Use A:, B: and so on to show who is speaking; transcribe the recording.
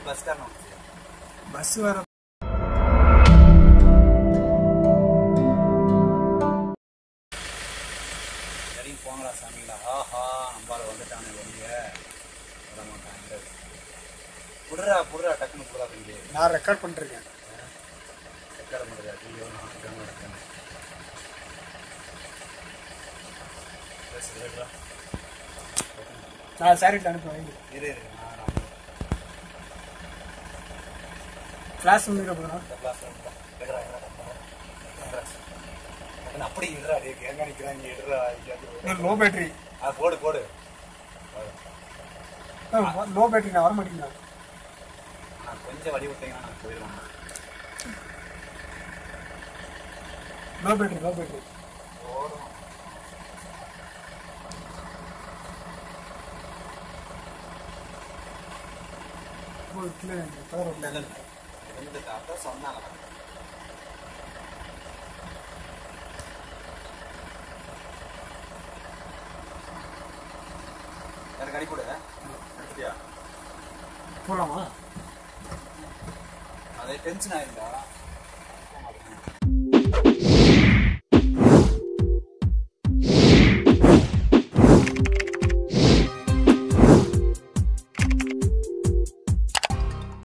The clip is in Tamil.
A: பஸ் காரணம்
B: பஸ் வர
A: சரி போங்களா சாமிங்களா ஆஹா நம்பால வந்துட்டானே வெளிய விட மாட்டாங்க புடுறா புடுறா டக்குன்னு புடுறா தம்பி
B: நான் ரெக்கார்ட் பண்ணிருக்கேன்
A: ரெக்கார்ட் பண்ணுறது ஐயோ நான் கிளம்ப இருக்கேன் பேசு கேட்குறா
B: நான் சாரிட்டு அனுப்புவேன்
A: இரு இரு நான் நான்
B: கிளாஸ் வந்து போகிறோம்
A: இந்த கிளாஸ் எடுறா எடுறா அப்படி எடுறா டே எங்க நிற்கிறாங்க எடுறா
B: லோ பேட்டரி
A: ஆ போடு போடு
B: லோ பேட்டரி நான் வர மாட்டேங்கிறேன்
A: நான் கொஞ்சம் வழி விட்டீங்கன்னா நான் போயிடுவேன்
B: லோ பேட்டரி லோ பேட்டரி
A: போடும்
B: கீழே பவர்
A: இல்லை இல்லை இருந்துட்டு அதான் சொன்னாங்க எனக்கு அனுப்பிவிடு எடுத்துட்டியா
B: போகலாமா
A: அதே டென்ஷன் ஆயிருந்தா